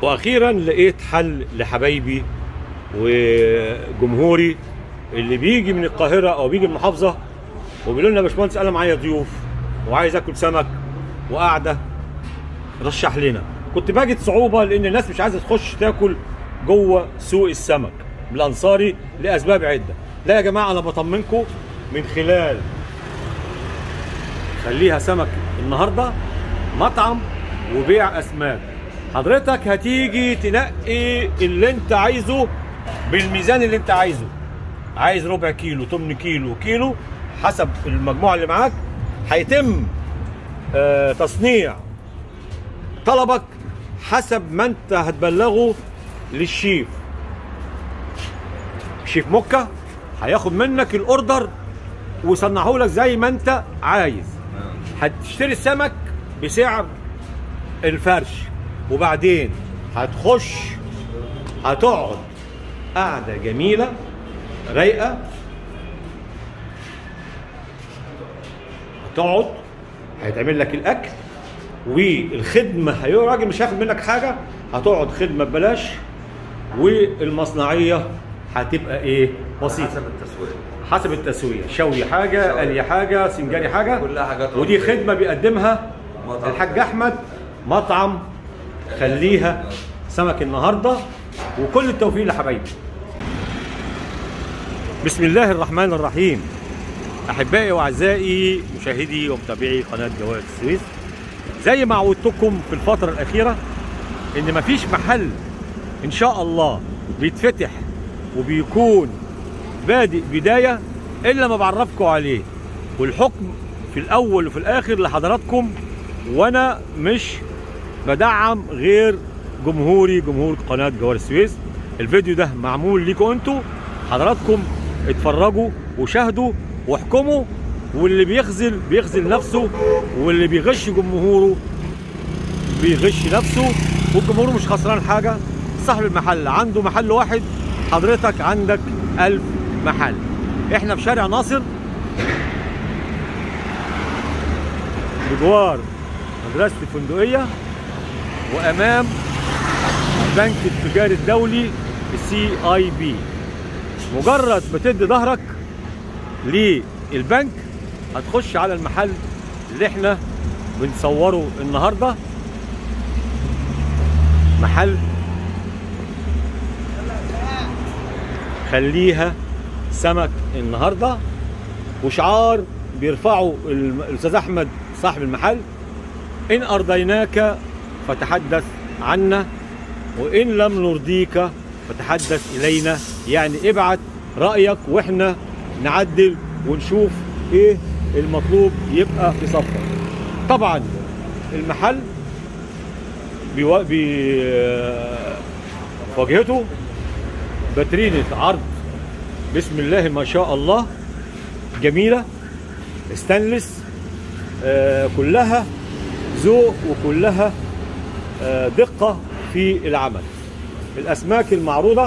واخيرا لقيت حل لحبايبي وجمهوري اللي بيجي من القاهره او بيجي من المحافظه وبيقول لنا يا باشمهندس انا معايا ضيوف وعايز اكل سمك وقاعده رشح لنا كنت باجد صعوبه لان الناس مش عايزه تخش تاكل جوه سوق السمك بالانصاري لاسباب عده لا يا جماعه انا بطمنكم من خلال خليها سمك النهارده مطعم وبيع اسماك حضرتك هتيجي تنقي اللي انت عايزه بالميزان اللي انت عايزه عايز ربع كيلو 8 كيلو كيلو حسب المجموعه اللي معاك هيتم آه تصنيع طلبك حسب ما انت هتبلغه للشيف شيف موكا هياخد منك الاوردر ويصنعه لك زي ما انت عايز هتشتري السمك بسعر الفرش وبعدين هتخش هتقعد قعده جميله رايقه هتقعد هيتعمل لك الاكل والخدمه هي راجل مش هياخد منك حاجه هتقعد خدمه ببلاش والمصنعيه هتبقى ايه بسيطه حسب التسويق حسب التسويه شوي حاجه شوي. قلي حاجه سنجاري حاجه كلها حاجات ودي رمزية. خدمه بيقدمها مطعم. الحاج احمد مطعم خليها سمك النهارده وكل التوفيق لحبايبي بسم الله الرحمن الرحيم احبائي واعزائي مشاهدي ومتابعي قناه جوائز السويس زي ما عودتكم في الفتره الاخيره ان مفيش محل ان شاء الله بيتفتح وبيكون بادئ بدايه الا ما بعرفكم عليه والحكم في الاول وفي الاخر لحضراتكم وانا مش بدعم غير جمهوري جمهور قناه جوار السويس الفيديو ده معمول ليكم انتوا حضراتكم اتفرجوا وشاهدوا واحكموا واللي بيخزل بيخزل نفسه واللي بيغش جمهوره بيغش نفسه والجمهور مش خسران حاجه صاحب المحل عنده محل واحد حضرتك عندك ألف محل احنا في شارع ناصر بجوار مدرسة الفندقية وأمام البنك التجاري الدولي السي اي بي مجرد ما تدي ظهرك للبنك هتخش على المحل اللي احنا بنصوره النهارده محل خليها سمك النهارده وشعار بيرفعه الم- الاستاذ احمد صاحب المحل ان ارضيناك فتحدث عنا وان لم نرضيك فتحدث الينا يعني ابعت رايك واحنا نعدل ونشوف ايه المطلوب يبقى في صفك طبعا المحل بيوا... بي... آه، واجهته باترينة عرض بسم الله ما شاء الله جميلة ستانلس آه، كلها ذوق وكلها آه، دقة في العمل الأسماك المعروضة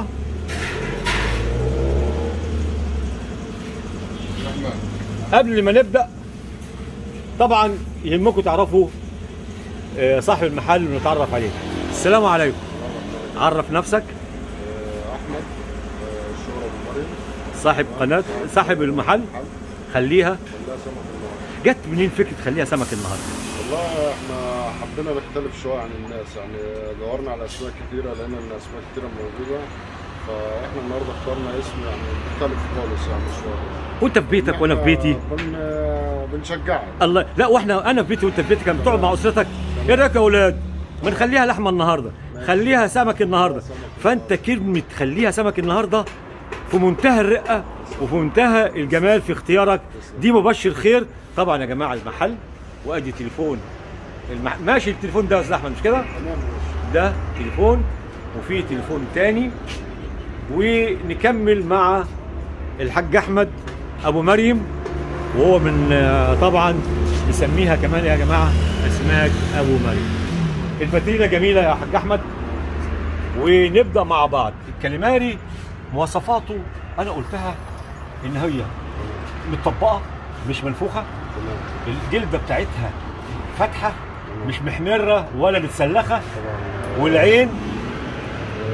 قبل ما نبدأ طبعا يهمكم تعرفوا آه، صاحب المحل ونتعرف عليه السلام عليكم عرف نفسك احمد آه، الشهرة ابو مريم صاحب قناة صاحب المحل خليها خلاها سمك النهارده جت منين فكرة خليها سمك النهارده والله احنا حبينا نختلف شويه عن الناس يعني دورنا على اسماء كتيره لقينا ان اسماء كتيره موجوده فاحنا النهارده اخترنا اسم يعني مختلف خالص يعني شويه وانت في بيتك وانا في بيتي بن... بنشجعك الله لا واحنا انا في بيتي وانت في بيتك لما بتقعد مع اسرتك ايه رايك يا اولاد ما نخليها لحمه النهارده خليها سمك النهارده فانت كلمه خليها سمك النهارده في منتهى الرقه وفي منتهى الجمال في اختيارك دي مبشر خير طبعا يا جماعه المحل وادي تليفون المح... ماشي التليفون ده يا استاذ احمد مش كده تمام ماشي ده تليفون وفي تليفون تاني ونكمل مع الحاج احمد ابو مريم وهو من آه، طبعا نسميها كمان يا جماعه اسماك ابو مريم الباترينا جميله يا حاج احمد ونبدا مع بعض الكاليماري مواصفاته انا قلتها ان هي متطبقه مش منفوخه تمام الجلده بتاعتها فاتحه مش محمره ولا متسلخه طبعا والعين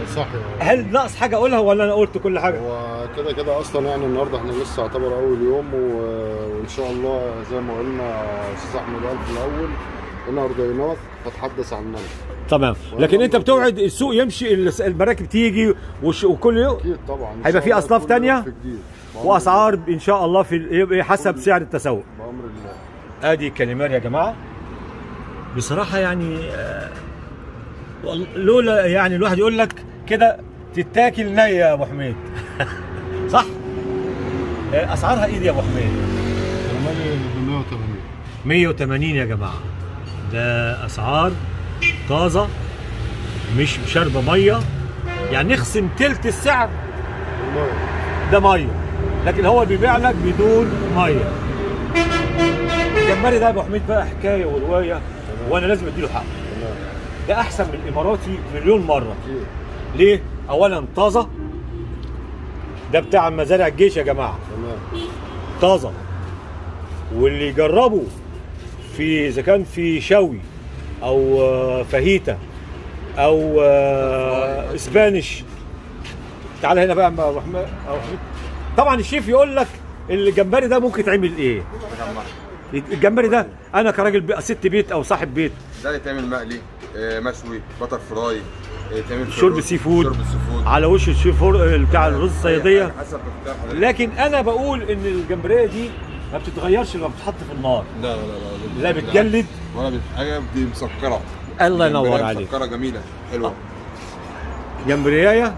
صح هل ناقص حاجه اقولها ولا انا قلت كل حاجه هو كده كده اصلا يعني النهارده احنا لسه يعتبر اول يوم و... وان شاء الله زي ما قلنا استاذ احمد قال في الاول قلنا ارضيناك فتحدث عننا تمام لكن انت بتوعد السوق يمشي الس- المراكب تيجي وش- وكل يوم اكيد طبعا إن هيبقى شاء في الله أصناف كل تانية؟ يوم في جديد. بأمر واسعار ان شاء الله في ال- حسب سعر التسوق الله. بامر الله ادي كلمات يا جماعه بصراحه يعني آه، وال- لولا يعني الواحد يقول لك كده تتاكل نية يا ابو حميد صح آه، اسعارها ايه دي يا ابو حميد 180 180 يا جماعه ده اسعار طازه مش شاربه ميه يعني نخصم تلت السعر ده ميه لكن هو بيبيع لك بدون ميه الجمبري ده يا ابو حميد بقى حكايه وروايه وانا لازم اديله حقه تمام ده احسن من الاماراتي مليون مره اكيد ليه اولا طازه ده بتاع مزارع الجيش يا جماعه تمام طازه واللي يجربه في اذا كان في شوي او آه، فاهيتا او آه، اسبانيش تعال هنا بقى يا أبو حميد- أبو حميد. طبعا الشيف يقول لك الجمبري ده ممكن يتعمل ايه الجمبري ده انا كراجل بي- ست بيت او صاحب بيت ده يتعمل مقلي آه، مشوي بتر فراي آه، يتعمل في شرب الرز، سي فود. شرب سي فود على وش الشيف هور- بتاع الرز أي الصياديه حاجة حسب اختيار حضرتك. لكن انا بقول ان الجمبريه دي ما بتتغيرش لما بتتحط في النار لا لا لا لا بتجلد ولا بت- حاجه دي مسكره الله ينور جمبرية عليك مسكره جميله حلوه جمبريايه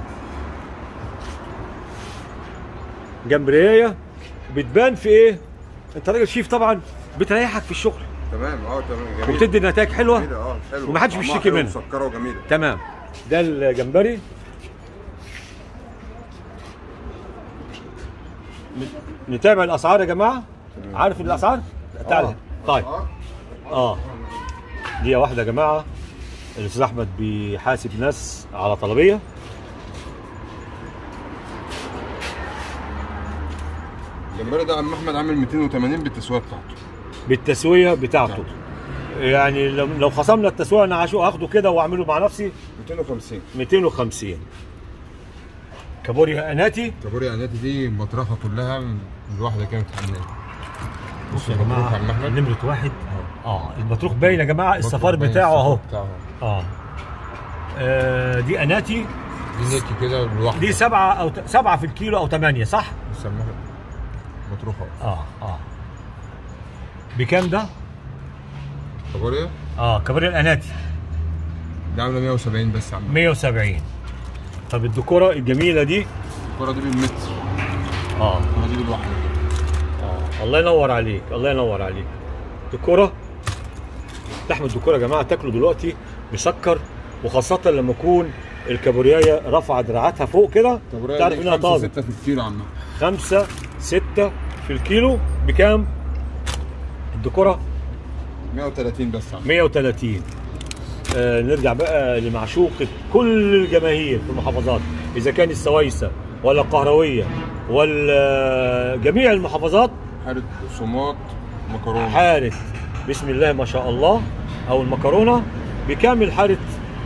جمبريايه بتبان في ايه انت راجل شيف طبعا بتريحك في الشغل تمام اه تمام جميله وبتدي نتائج حلوه جميله اه حلوه ومحدش طعمها بيشتكي حلو منها. مسكره وجميله تمام ده الجمبري نتابع الاسعار يا جماعه عارف الاسعار تعال آه. طيب آه. اه دي واحده يا جماعه الاستاذ احمد بيحاسب ناس على طلبيه الجمبري ده عم احمد عامل 280 بالتسويه بتاعته بالتسويه بتاعته يعني لو لو خصمنا التسويه انا عشو هاخده كده واعمله مع نفسي 250 250 كابوريا اناتي كابوريا عناتي دي مطرحه كلها من الواحده كانت عامله بصوا يا مبروك جماعه يا عم أحمد. نمره واحد اه المطروح باين يا جماعه الصفار بتاعه اهو بتاعه اه آه، دي اناتي دي نيكي كده لوحده دي سبعة او ت- سبعة في الكيلو او ثمانية صح؟ بيسموها مطروحه اه اه بكام ده؟ كابوريا اه كابوريا الاناتي دي عامله 170 بس يا عم 170 طب الديكوره الجميله دي الكرة دي بالمتر اه الكرة دي بالواحده اه الله ينور عليك الله ينور عليك ديكوره لحم الديكوره يا جماعه تاكله دلوقتي مسكر وخاصه لما يكون الكابوريايه رافعه دراعاتها فوق كده كابوريا تعرف دي انها خمسة طازه ستة في الكيلو يا عم خمسة ستة في الكيلو بكام؟ الديكوره 130 بس يا عم 130 آه نرجع بقى لمعشوقة كل الجماهير في المحافظات إذا كان السويسة ولا القهروية ولا جميع المحافظات حارة صومات مكرونة حارة بسم الله ما شاء الله أو المكرونة بكامل حارة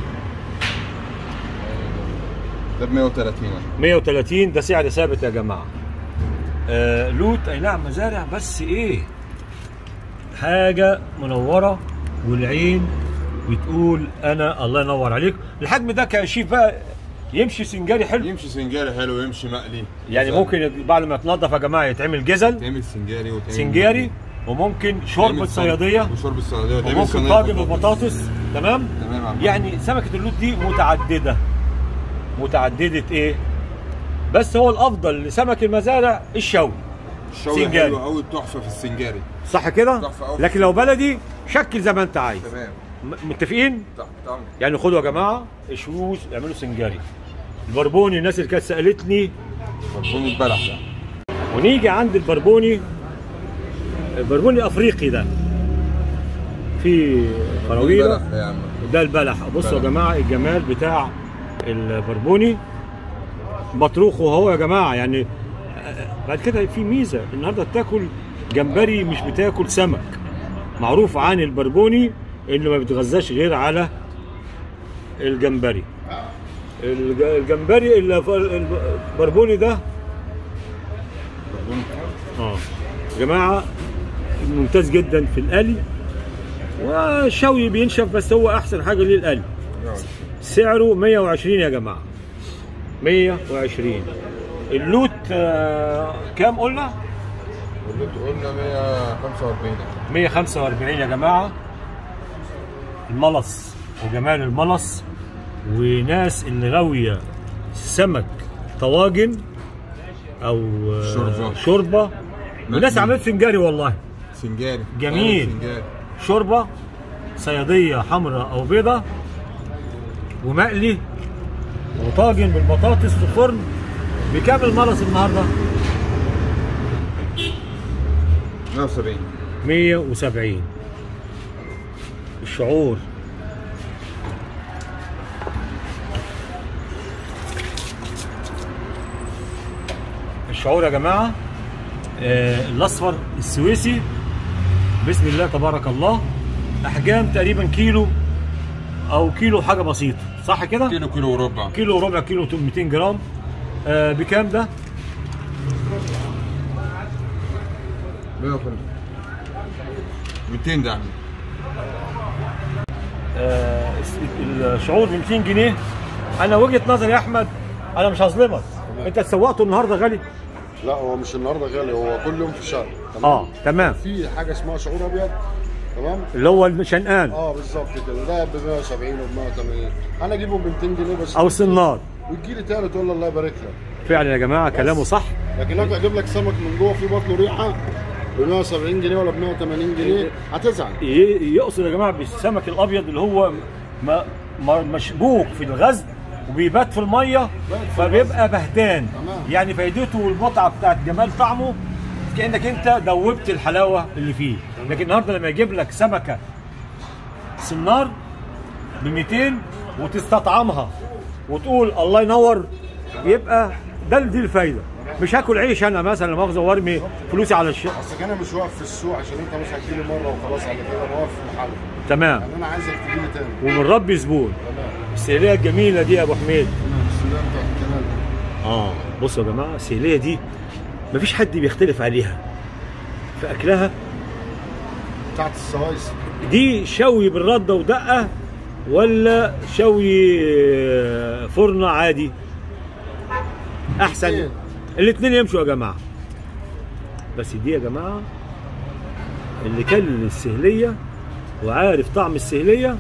ده ب 130 يا عم. 130 ده سعر ثابت يا جماعة آه لوت أي نعم مزارع بس إيه حاجة منورة والعين بتقول أنا الله ينور عليك الحجم ده كشيف بقى يمشي سنجاري حلو يمشي سنجاري حلو يمشي مقلي يعني مثلاً. ممكن بعد ما يتنضف يا جماعة يتعمل جزل تعمل سنجاري وتعمل سنجاري وممكن شوربة تعمل صيادية وشوربة صيادية وتعمل وممكن صينية طاجن بطاطس. وبطاطس تمام تمام يا عم يعني سمكة اللوت دي متعددة متعددة ايه بس هو الافضل لسمك المزارع الشوي الشوي سنجاري. حلو قوي تحفة في السنجاري صح كده تحفة أوي. لكن لو بلدي شكل زي ما انت عايز تمام م- متفقين تحت طعم يعني خدوا يا جماعه اشووا اعملوا سنجاري البربوني الناس اللي كانت سالتني فرفون البلح ده ونيجي عند البربوني البربوني الافريقي ده في فراويله البلح ده يا عم ده البلح بصوا يا بلح. جماعه الجمال بتاع البربوني مطروخ وهو يا جماعه يعني بعد كده في ميزه النهارده تاكل جمبري مش بتاكل سمك معروف عن البربوني انه ما بيتغذاش غير على الجمبري الج- الجمبري الف- البربوني ده اه يا جماعه ممتاز جدا في القلي والشوي بينشف بس هو احسن حاجه ليه القلي سعره 120 يا جماعه 120 اللوت آه كام قلنا واللي قلنا 145 145 يا جماعه الملص وجمال الملص وناس اللي غاويه سمك طواجن او آه، شوربة. شوربه وناس مقلي. عملت سنجاري والله سنجاري جميل. سنجاري شوربه صياديه حمراء او بيضه ومقلي وطاجن بالبطاطس في الفرن بكام الملص النهارده 170 170 الشعور الشعور يا جماعه آه الاصفر السويسي بسم الله تبارك الله احجام تقريبا كيلو او كيلو حاجه بسيطه صح كده كيلو كيلو وربع كيلو وربع كيلو 200 جرام آه بكام ده 150 200 ده آه، الشعور ب 200 جنيه انا وجهه نظري يا احمد انا مش هظلمك انت سوقته النهارده غالي لا هو مش النهارده غالي هو كل يوم في الشهر تمام اه تمام في حاجه اسمها شعور ابيض تمام اللي هو الشنقان اه بالظبط كده ده ب 170 وب 180 انا اجيبه ب 200 جنيه بس او سنار وتجي لي تاني تقول لي الله يبارك لك فعلا يا جماعه كلامه صح لكن اجي اجيب لك سمك من جوه في بطنه ريحه ب 170 جنيه ولا ب 180 جنيه هتزعل ي- يقصد يا جماعه بالسمك الابيض اللي هو ما ما- مشبوك في الغزل وبيبات في الميه فبيبقى بهتان تمام. يعني فايدته والمتعه بتاعت جمال طعمه كانك انت دوبت الحلاوه اللي فيه لكن النهارده لما يجيب لك سمكه سنار ب 200 وتستطعمها وتقول الله ينور يبقى ده دي الفايده مش هاكل عيش انا مثلا لا مؤاخذه وارمي فلوسي على الشيء اصل انا مش واقف في السوق عشان انت مش هتجيلي مره وخلاص على كده انا واقف في محل تمام يعني انا عايزك تجيلي تاني ومن ربي زبون تمام السيليه الجميله دي يا ابو حميد السلام بتاعت الكلام اه بصوا يا جماعه السيليه دي مفيش حد بيختلف عليها في اكلها بتاعت السوايس دي شوي بالرده ودقه ولا شوي آه، فرن عادي احسن الاتنين. الاثنين يمشوا يا جماعه بس دي يا جماعه اللي كل السهليه وعارف طعم السهليه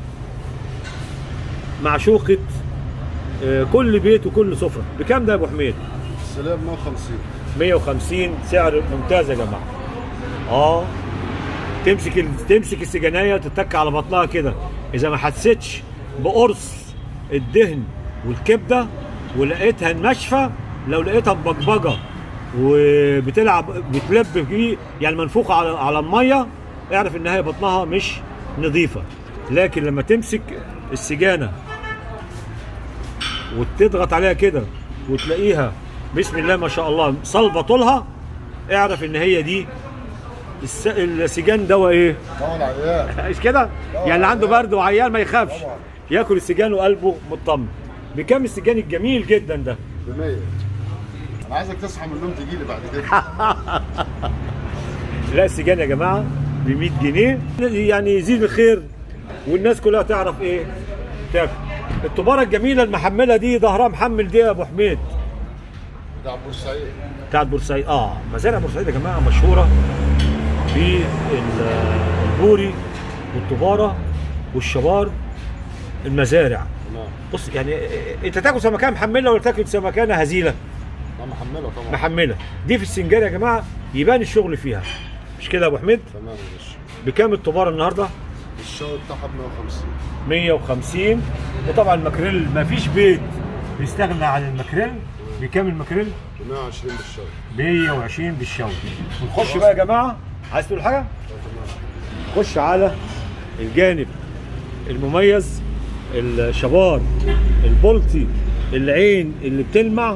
معشوقه آه، كل بيت وكل سفره بكام ده يا ابو حميد السلام 150 150 سعر ممتاز يا جماعه اه تمسك ال... تمسك السجنايه تتك على بطنها كده اذا ما حسيتش بقرص الدهن والكبده ولقيتها ناشفه لو لقيتها مبجبجه وبتلعب بتلب فيه يعني منفوخه على على الميه اعرف ان هي بطنها مش نظيفه لكن لما تمسك السجانه وتضغط عليها كده وتلاقيها بسم الله ما شاء الله صلبه طولها اعرف ان هي دي الس... السجان دواء ايه؟ طبعا العيال مش كده؟ يعني اللي عنده برد وعيان ما يخافش طبعا. ياكل السجان وقلبه مطمن بكام السجان الجميل جدا ده؟ ب 100 انا عايزك تصحى من النوم تجي لي بعد كده لا السجان يا جماعه ب 100 جنيه يعني يزيد الخير والناس كلها تعرف ايه؟ تاكل الطباره الجميله المحمله دي ظهرها محمل دي يا ابو حميد بتاع بورسعيد بتاعت بورسعيد اه مزارع بورسعيد يا جماعه مشهوره بالبوري والطباره والشبار المزارع تمام بص يعني انت تاكل سمكه محمله ولا تاكل سمكانه هزيله لا محمله طبعا محمله دي في السنجارة يا جماعه يبان الشغل فيها مش كده يا ابو حميد تمام يا باشا بكام الطباره النهارده الشاي بتاعها ب 150 150 وطبعا الماكريل ما فيش بيت بيستغنى عن الماكريل بكام الماكريل ب 120 بالشاي 120 بالشوي ونخش بقى يا جماعه عايز تقول حاجه خش على الجانب المميز الشبار البلطي العين اللي بتلمع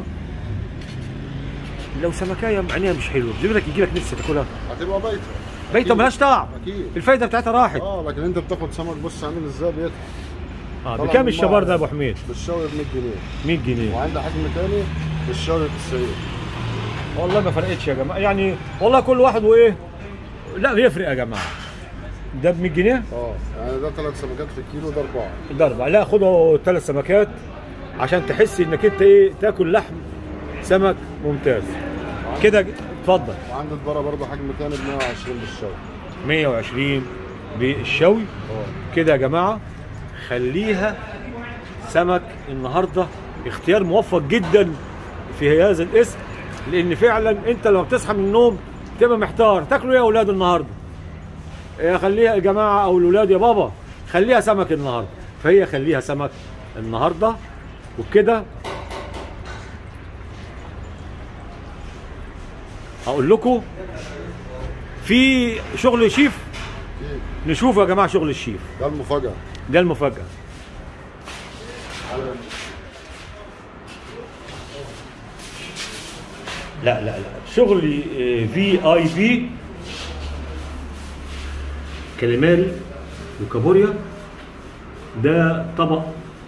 لو سمكايه عينيها مش حلوه بيجيب لك يجي لك نفسك تاكلها هتبقى بايته بيته ملهاش طعم اكيد الفايده بتاعتها راحت اه لكن انت بتاخد سمك بص عامل ازاي بيتها اه طبعاً بكام الشبار ده يا ابو المعرض حميد بالشوي ب 100 جنيه 100 جنيه وعندي حجم تاني بالشوي ب 90 والله ما فرقتش يا جماعه يعني والله كل واحد وايه لا بيفرق يا جماعه ده ب 100 جنيه اه يعني ده ثلاث سمكات في الكيلو ده اربعه ده اربعه لا خدوا ثلاث سمكات عشان تحس انك انت ايه تاكل لحم سمك ممتاز كده اتفضل وعندي البره برضه حجم تاني ب 120 بالشوي 120 بالشوي اه كده يا جماعه خليها سمك النهارده اختيار موفق جدا في هذا الاسم لان فعلا انت لما بتصحى من النوم تبقى محتار تاكلوا ايه يا اولاد النهارده يا خليها يا جماعه او الاولاد يا بابا خليها سمك النهارده فهي خليها سمك النهارده وبكده هقول لكم في شغل شيف في نشوف يا جماعه شغل الشيف ده المفاجاه ده المفاجاه لا لا لا شغل في اي بي كاليماري وكابوريا ده طبق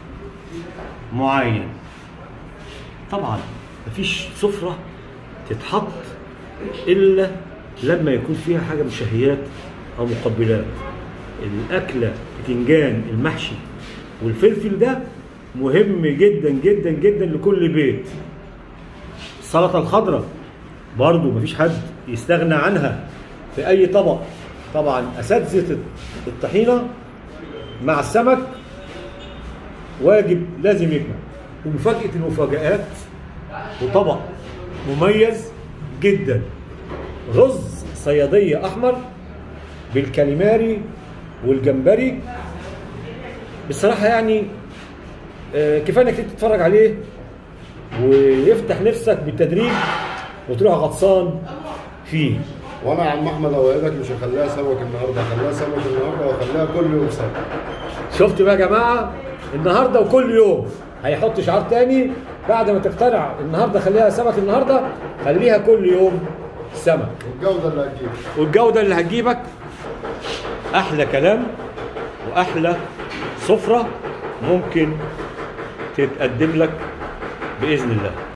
معين طبعا مفيش سفرة تتحط إلا لما يكون فيها حاجة من شهيات أو مقبلات الأكلة بتنجان المحشي والفلفل ده مهم جدا جدا جدا لكل بيت السلطة الخضراء برضو مفيش حد يستغنى عنها في أي طبق طبعا أساتذة الطحينة مع السمك واجب لازم يجمع ومفاجأة المفاجآت وطبق مميز جدا رز صيادية أحمر بالكاليماري والجمبري بصراحة يعني آه، كفاية انك انت تتفرج عليه ويفتح نفسك بالتدريج وتروح غطسان فيه وانا يا عم احمد اوعدك مش هخليها سمك النهارده هخليها سمك النهارده واخليها كل يوم سمك شفت بقى يا جماعه النهارده وكل يوم هيحط شعار تاني بعد ما تقتنع النهارده خليها سمك النهارده خليها كل يوم سمك والجوده اللي هتجيب والجوده اللي هتجيبك احلى كلام واحلى سفره ممكن تتقدم لك باذن الله